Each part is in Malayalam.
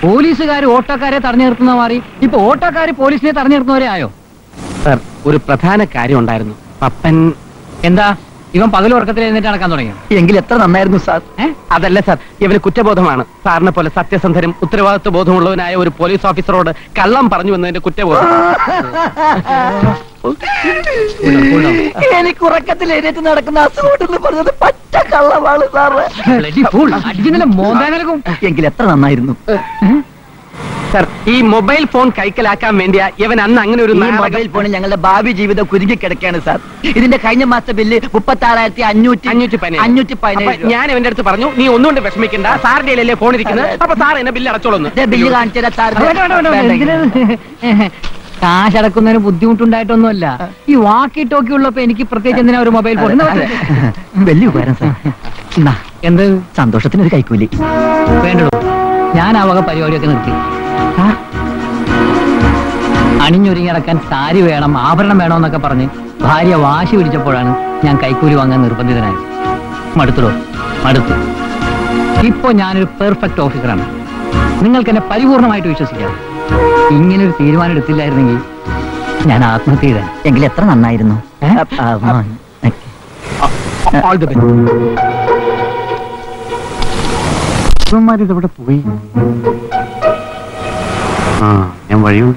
പോലീസുകാർ ഓട്ടോക്കാരെ തടഞ്ഞു നിർത്തുന്ന മാറി ഇപ്പൊ ഓട്ടോക്കാർ പോലീസിനെ തടഞ്ഞു നിർത്തുന്നവരെ ആയോ സർ ഒരു പ്രധാന കാര്യം ഉണ്ടായിരുന്നു പപ്പൻ എന്താ ഇവൻ പകൽ ഉറക്കത്തിൽ എഴുന്നേറ്റ് നടക്കാൻ തുടങ്ങിയോ എങ്കിൽ എത്ര നന്നായിരുന്നു സാർ ഏ? അതല്ല സാർ ഇവന് കുറ്റബോധമാണ് സാറിനെ പോലെ സത്യസന്ധനും ഉത്തരവാദിത്വ ബോധമുള്ളവനായ ഒരു പോലീസ് ഓഫീസറോട് കള്ളം പറഞ്ഞു എന്നതിന്റെ കുറ്റബോധം എനിക്ക് ഉറക്കത്തിൽ എഴുന്നേറ്റ് നടക്കുന്ന അസുഖം പറഞ്ഞത് പച്ച കള്ളമാണ് സാറ് Bloody fool. അടിക്കുന്നില്ല മോന്താനക്കും എങ്കിൽ എത്ര നന്നായിരുന്നു സാർ ഈ മൊബൈൽ ഫോൺ കൈക്കലാക്കാൻ വേണ്ടിയാ ഇവൻ അന്ന് അങ്ങനെ ഒരു ഈ നാടകം- മൊബൈൽ ഫോണിൽ ഞങ്ങളുടെ ഭാവി ജീവിതം കുരുങ്ങി കിടക്കുകയാണ് സാർ ഇതിന്റെ കഴിഞ്ഞ മാസത്തെ ബില്ല് മുപ്പത്തി ആറായിരത്തി അഞ്ഞൂറ്റി അഞ്ഞൂറ്റി പതിനേഴ്. അഞ്ഞൂറ്റി അപ്പൊ പതിനേഴ് രൂപ. ഞാൻ ഇവന്റെ അടുത്ത് പറഞ്ഞു നീ ഒന്നുകൊണ്ട് വിഷമിക്കണ്ട സാറിന്റെ കയ്യിലല്ലേ ഫോൺ ഇരിക്കുന്നത് അപ്പൊ സാർ എന്നെ ബില്ല് അടച്ചോളന്ന് ദേ ബില്ല് കാണിച്ചു തരാം സാർ വേണ്ട, വേണ്ട, വേണ്ട, വേണ്ട. എന്തിനാ? കാശടക്കുന്നതിന് ബുദ്ധിമുട്ടുണ്ടായിട്ടൊന്നുമല്ല ഈ വാക്കി ടോക്കി ഉള്ളപ്പോ എനിക്ക് പ്രത്യേകിച്ച് എന്തിനാ ഒരു മൊബൈൽ ഫോൺ എന്നാ അതെ. പറ്റും? വലിയ ഉപകാരം സാർ എന്നാ, എന്ത് സന്തോഷത്തിന് ഒരു കൈക്കൂലി വേണ്ടോ ഞാൻ ആ വക പരിപാടിയൊക്കെ നിർത്തി അണിഞ്ഞൊരുങ്ങി നടക്കാൻ സാരി വേണം ആഭരണം വേണമെന്നൊക്കെ പറഞ്ഞ് ഭാര്യ വാശി പിടിച്ചപ്പോഴാണ് ഞാൻ കൈക്കൂലി വാങ്ങാൻ നിർബന്ധിതനായത് മടുത്തോ മടുത്തു ഇപ്പൊ ഞാനൊരു പെർഫെക്റ്റ് ഓഫീസറാണ് നിങ്ങൾക്ക് എന്നെ പരിപൂർണമായിട്ട് വിശ്വസിക്കാം ഇങ്ങനെ ഒരു തീരുമാനം എടുത്തില്ലായിരുന്നെങ്കിൽ ഞാൻ ആത്മഹത്യ ചെയ്തേനെ എങ്കിൽ എത്ര നന്നായിരുന്നു ഏ? ആ, ആ, ഓൾ ദി ബെസ്റ്റ് ഇവന്മാരിതെവിടെ പോയി ആ ഞാൻ വഴിയുണ്ട്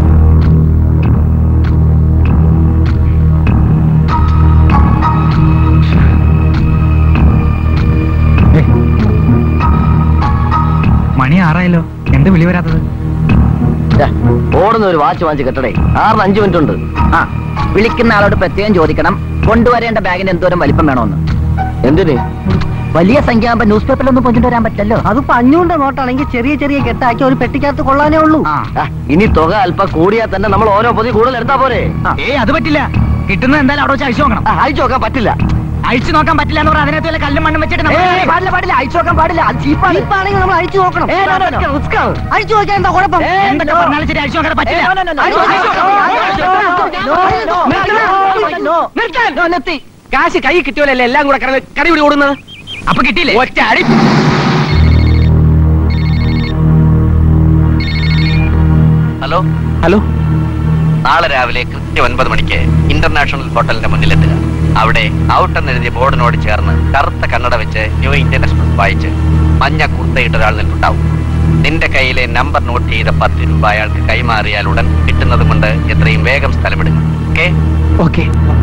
മണി ആറായല്ലോ എന്ത് വിളി വരാത്തത് ഓടുന്ന ഒരു വാച്ച് വാങ്ങിച്ച് കെട്ടടേ ആറിന് അഞ്ചു മിനിറ്റ് ഉണ്ട് ആ വിളിക്കുന്ന ആളോട് പ്രത്യേകം ചോദിക്കണം കൊണ്ടുവരേണ്ട ബാഗിന് എന്തോരം വലിപ്പം വേണമെന്ന് എന്തിന് വലിയ സംഖ്യ ആകുമ്പോ ന്യൂസ് പേപ്പറിലൊന്നും പൊഞ്ഞിട്ട് വരാൻ പറ്റല്ലോ അതിപ്പോ അഞ്ഞൂറിന്റെ നോട്ടാണെങ്കിൽ ചെറിയ ചെറിയ കെട്ടാക്കി ഒരു പെട്ടിക്കകത്ത് കൊള്ളാനേ ഉള്ളൂ ഇനി തുക അല്പം കൂടിയാൽ തന്നെ നമ്മൾ ഓരോ പൊതി കൂടുതൽ എടുത്താ പോരെ ഏ അത് പറ്റില്ല കിട്ടുന്നത് എന്തായാലും അവിടെ വെച്ച് അഴിച്ചു നോക്കണം അയച്ചു നോക്കാൻ പറ്റില്ല അഴിച്ചു നോക്കാൻ പറ്റില്ല എന്ന് പറഞ്ഞാൽ അതിനകത്ത് വല്ല കല്ലും മണ്ണും വെച്ചിട്ട് ഏയ്, നമ്മൾ- പാടില്ല പാടില്ല അയച്ചു നോക്കാൻ പാടില്ല അത് ചീപ്പാണ് ഇപ്പാണെങ്കിൽ നമ്മൾ അഴിച്ചു നോക്കണം ഏയ്, no, no, no. Risk ആണ്. അഴിച്ചു നോക്കാൻ എന്താ കുഴപ്പം ഏയ്, എന്തൊക്കെ no. പറഞ്ഞാലും ശരി അഴിച്ചു നോക്കാൻ പറ്റില്ല ഏയ്, no, no, no, no. അഴിച്ചു അഴിച്ചു നോക്കാം. നോക്കാം. No, no, no. No, നിർത്താൻ. no, നിർത്തി. കാശ് കൈ കിട്ടിയോലല്ലേ എല്ലാം കൂടെ കടന്ന് കടിപിടി ഓടുന്നത് അപ്പൊ കിട്ടിയില്ലേ ഒറ്റ അടി ഹലോ ഹലോ നാളെ രാവിലെ കൃത്യം ഒൻപത് മണിക്ക് ഇന്റർനാഷണൽ ഹോട്ടലിന്റെ മുന്നിലെത്തുക അവിടെ ഔട്ട് എന്നെഴുതിയ ബോർഡിനോട് ചേർന്ന് കറുത്ത കണ്ണട വെച്ച് ന്യൂ ഇന്ത്യൻ എക്സ്പ്രസ് വായിച്ച് മഞ്ഞ കുർത്തയിട്ട ഒരാൾ നിൽക്കുണ്ടാവും നിന്റെ കയ്യിലെ നമ്പർ നോട്ട് ചെയ്ത പത്ത് രൂപ അയാൾക്ക് കൈമാറിയാൽ ഉടൻ കിട്ടുന്നത് കൊണ്ട് എത്രയും വേഗം സ്ഥലമിടുക ഓക്കെ ഓക്കെ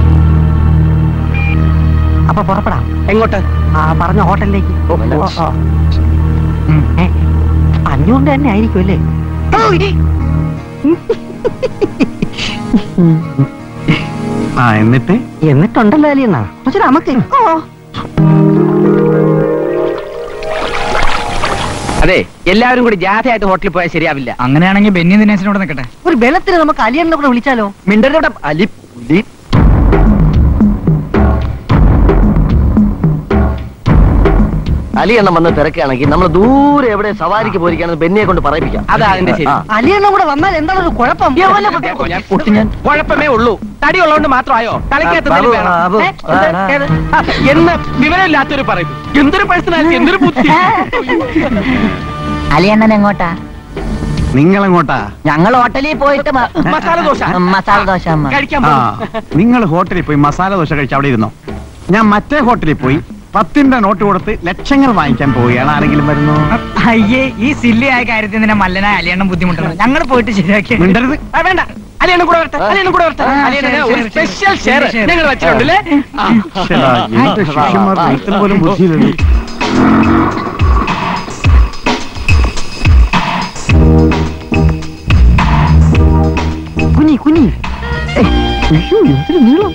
അപ്പൊ പുറപ്പെടാം എങ്ങോട്ട് ആ പറഞ്ഞ ഹോട്ടലിലേക്ക് ഓ, നല്ല ഓ, ഓ. ഉം, ഏ. അഞ്ഞൂറിന്റെ തന്നെ ആയിരിക്കും അല്ലേ ആ എന്നിട്ട് എന്നിട്ടുണ്ടല്ലോ അലിയെന്നാ പക്ഷെ നമുക്ക് അതെ എല്ലാവരും കൂടി ജാഥയായിട്ട് ഹോട്ടലിൽ പോയാൽ ശരിയാവില്ല അങ്ങനെയാണെങ്കിൽ ബെന്നി ദിനേശനോട് നിൽക്കട്ടെ ഒരു വെള്ളത്തിന് നമുക്ക് അലിയനെ കൂടെ വിളിച്ചാലോ മിണ്ടരുടെ അലി പുലി അലി എണ്ണം വന്ന് തിരക്കുകയാണെങ്കിൽ നമ്മൾ ദൂരെ എവിടെ സവാരിക്ക് പോയിരിക്കുകയാണെന്ന് ബെന്നിയെ കൊണ്ട് പറയിപ്പിക്കാം അതാ അതിന്റെ ശരി. ആ. അലിയണ്ണ കൂടെ വന്നാൽ എന്താണ് ഒരു കുഴപ്പം ഞാൻ പൊട്ടി ഞാൻ കുഴപ്പമേ ഉള്ളൂ തടി ഉള്ളതുകൊണ്ട് മാത്രമായോ തലയ്ക്കകത്ത് ബാബു, എന്തെങ്കിലും വേണം? ബാബു, ഏ? എന്ത്? ആ, ഏത്? ആ, എന്ന് വിവരമില്ലാത്തൊരു പറയും എന്തൊരു പേഴ്സണാലിറ്റി എന്തൊരു ബുദ്ധി അലിയണ്ണൻ എങ്ങോട്ടാ നിങ്ങളെങ്ങോട്ടാ ഞങ്ങൾ ഹോട്ടലിൽ പോയിട്ട് മ- മസാല ദോശ മസാല ദോശ അമ്മ. കഴിക്കാൻ ആ പോകും നിങ്ങൾ ഹോട്ടലിൽ പോയി മസാല ദോശ കഴിച്ച് അവിടെ ഇരുന്നോ ഞാൻ മറ്റേ ഹോട്ടലിൽ പോയി പത്തിന്റെ നോട്ട് കൊടുത്ത് ലക്ഷങ്ങൾ വാങ്ങിക്കാൻ പോവുകയാണ് ആരെങ്കിലും വരുന്നു അയ്യേ ഈ സില്ലി ആയ കാര്യത്തിൽ നിന്നെ മല്ലനായ അലിയണ്ണം ബുദ്ധിമുട്ടുള്ളത് ഞങ്ങൾ പോയിട്ട് ശരിയാക്കി മിണ്ടരുത് ആ, വേണ്ട അലിയണ്ണൻ കൂടെ വരട്ടെ അലിയണ്ണൻ കൂടെ വരട്ടെ ആ, അലിയണ്ണന് ശരി, ഒരു ശരി, സ്പെഷ്യൽ ശരി, ഷെയർ ശരി. ഞങ്ങൾ വെച്ചിട്ടുണ്ടല്ലേ ആ. ശ്ശെടാ, എന്റെ ശിഷ്യന്മാർക്ക് ഒരുത്തന് പോലും ബുദ്ധിയില്ലല്ലോ കുഞ്ഞി കുഞ്ഞി ഏയ്, അയ്യോ എന്തൊരു നീളം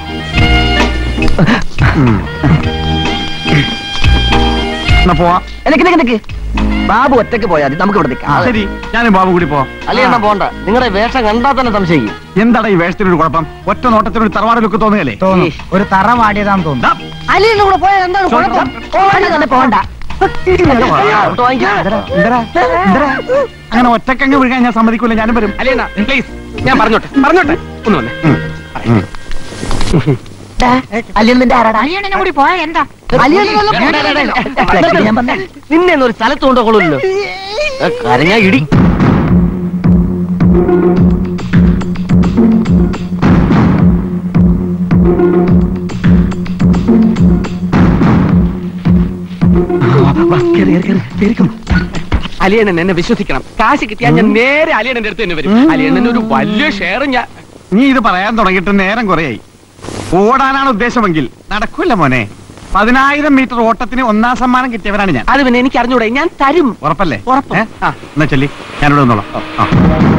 ഉം. എന്നാ പോവാ നിക്ക് നിക്ക് നിക്ക് ബാബു ഒറ്റയ്ക്ക് പോയാൽ മതി നമുക്ക് ഇവിടെ നിൽക്കാം ശരി ഞാനും ബാബു കൂടി പോവാം അലിയണ്ണ പോണ്ട നിങ്ങളുടെ വേഷം കണ്ടാൽ തന്നെ സംശയിക്കും എന്താണ് ഈ വേഷത്തിനൊരു കുഴപ്പം ഒറ്റ നോട്ടത്തിനൊരു തറവാട് ലുക്ക് തോന്നുകയല്ലേ തോന്നും ഒരു തറ വാടിയതാന്ന് തോന്നുന്നു അലിയണ്ണ കൂടെ പോയാൽ എന്താണ് കുഴപ്പം പോകണ്ട തന്നെ പോകണ്ട ഔട്ട് വാങ്ങിക്കാം. എന്തരാ? എന്തരാ? അങ്ങനെ ഒറ്റക്കങ്ങ് വിഴുകാൻ ഞാൻ സമ്മതിക്കൂല ഞാനും വരും അലിയണ്ണ പ്ലീസ് ഞാൻ പറഞ്ഞോട്ടെ പറഞ്ഞോട്ടെ ഒന്ന് വന്നേ ഉം. ഉം. അലിയണ്ണന്റെ ആരാടാ അലിയണ്ണനെ കൂടി പോയാ എന്താ ഫ്ലെക്സിൽ ഞാൻ വന്നേ. നിന്നെ ഒരു സ്ഥലത്ത് കൊണ്ടുപോകണല്ലോ കരഞ്ഞ ഇടി അലിയണ്ണൻ എന്നെ വിശ്വസിക്കണം കാശ് കിട്ടിയാൽ ഞാൻ നേരെ അലിയണ്ണന്റെ അടുത്ത് തന്നെ വരും അലിയണ്ണന് ഒരു വലിയ ഷെയർ ഞാൻ നീ ഇത് പറയാൻ തുടങ്ങിയിട്ട് നേരം കുറയായി ഓടാനാണ് ഉദ്ദേശമെങ്കിൽ നടക്കൂല മോനെ പതിനായിരം മീറ്റർ ഓട്ടത്തിന് ഒന്നാം സമ്മാനം കിട്ടിയവരാണ് ഞാൻ അത് പിന്നെ എനിക്ക് അറിഞ്ഞൂടെ ഞാൻ തരും ഉറപ്പല്ലേ ഉറപ്പ്. ഏ? ആ. എന്നാ ചൊല്ലി ഞാനിവിടെ വന്നോളാം ആ.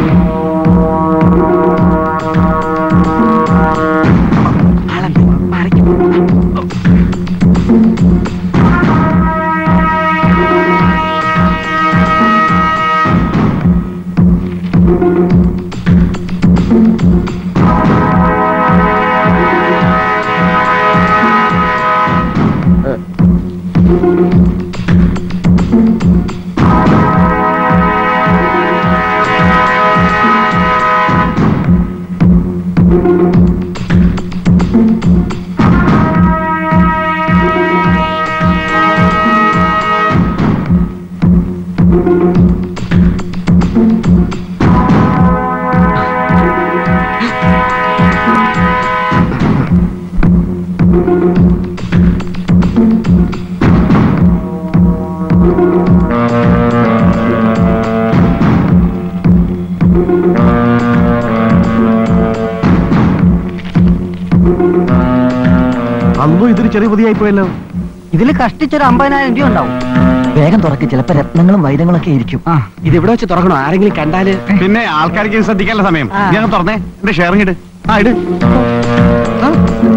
അല്ലോ ഇതൊരു ചെറിയ പുതിയായി പോയല്ലോ ഇതിൽ കഷ്ടിച്ചൊരു അമ്പതിനായിരം രൂപ ഉണ്ടാവും വേഗം തുറക്ക് ചിലപ്പോ രത്നങ്ങളും വൈരങ്ങളൊക്കെ ഇരിക്കും ആ ഇത് എവിടെ വെച്ച് തുറക്കണോ ആരെങ്കിലും കണ്ടാല് പിന്നെ ആൾക്കാർക്ക് ഇത് ശ്രദ്ധിക്കാനുള്ള സമയം ആ. ഞാൻ തുറന്നേ എന്റെ ഷെയറിങ് ഇട് ആ ഇട് ആ.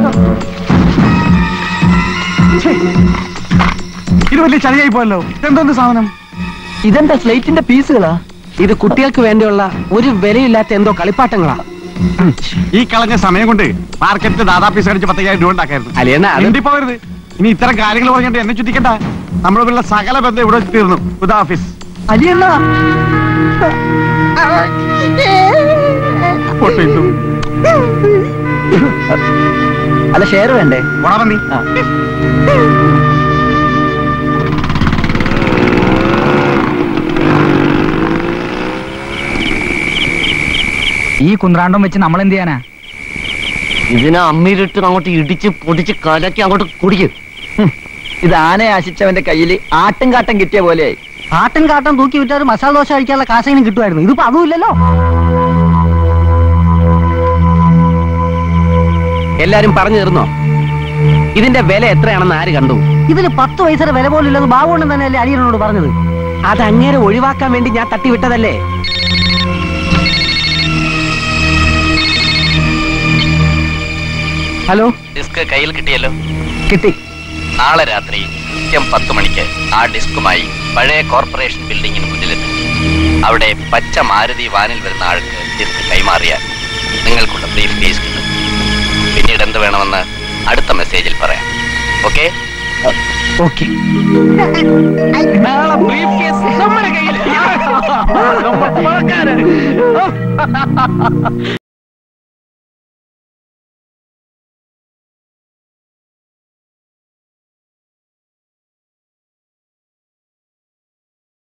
ഛേ. ഇത് വലിയ ചതിയായി പോയല്ലോ ഇതെന്തോന്ന് സാധനം ഇതെന്താ സ്ലേറ്റിന്റെ പീസുകളാ ഇത് കുട്ടികൾക്ക് വേണ്ടിയുള്ള ഒരു വിലയില്ലാത്ത എന്തോ കളിപ്പാട്ടങ്ങളാ ഈ കളഞ്ഞ സമയം കൊണ്ട് മാർക്കറ്റിൽ ദാദാ പീസ് അടിച്ച് പത്തയ്യായിരം രൂപ ഉണ്ടാക്കായിരുന്നു അലിയണ്ണ അത് എന്തി പോകരുത് ഇനി ഇത്തരം കാര്യങ്ങൾ പറഞ്ഞിട്ട് എന്നെ ചുറ്റിക്കണ്ട നമ്മളുള്ള സകല ബന്ധം ഇവിടെ വെച്ച് തീർന്നു ഉദാ ഓഫീസ് അലിയണ്ണ പൊട്ടിട്ടു അല്ല ഷെയർ വേണ്ടേ ഉണർന്നി ആ. ഈ കുന്ത്രാണ്ടം വെച്ച് നമ്മൾ എന്ത് ചെയ്യാനാ ഇതിനെ അമ്മയിലിട്ട് അങ്ങോട്ട് ഇടിച്ച് പൊടിച്ച് കലക്കി അങ്ങോട്ട് കുടിക്കും ഇത് ആനയെ ആശിച്ചവന്റെ കയ്യിൽ ആട്ടും കാട്ടം കിട്ടിയ പോലെയായി ആട്ടും കാട്ടം തൂക്കി വിറ്റാൽ മസാല ദോശ കഴിക്കാനുള്ള കാശെങ്കിലും കിട്ടുമായിരുന്നു ഇതിപ്പോ അതുമില്ലല്ലോ എല്ലാരും പറഞ്ഞു തീർന്നോ ഇതിന്റെ വില എത്രയാണെന്ന് ആര് കണ്ടു ഇതിന് പത്ത് പൈസയുടെ വില പോലും ഇല്ലെന്ന് ബാബുണ്ണൻ തന്നെയല്ലേ അനിയനോട് പറഞ്ഞത് അത് അങ്ങേരെ ഒഴിവാക്കാൻ വേണ്ടി ഞാൻ തട്ടിവിട്ടതല്ലേ ഹലോ ഡിസ്ക് കയ്യിൽ കിട്ടിയല്ലോ കിട്ടി നാളെ രാത്രി കൃത്യം പത്ത് മണിക്ക് ആ ഡിസ്കുമായി പഴയ കോർപ്പറേഷൻ ബിൽഡിങ്ങിന് മുന്നിലെത്തും അവിടെ പച്ച മാരുതി വാനിൽ വരുന്ന ആൾക്ക് ഡിസ്ക് കൈമാറിയാൽ നിങ്ങൾക്കുള്ള ബ്രീഫ് കേസ് കിട്ടും പിന്നീട് എന്ത് വേണമെന്ന് അടുത്ത മെസ്സേജിൽ പറയാം ഓക്കെ ഓക്കെ നാളെ ബ്രീഫ് കേസ് നമ്മുടെ കയ്യിൽ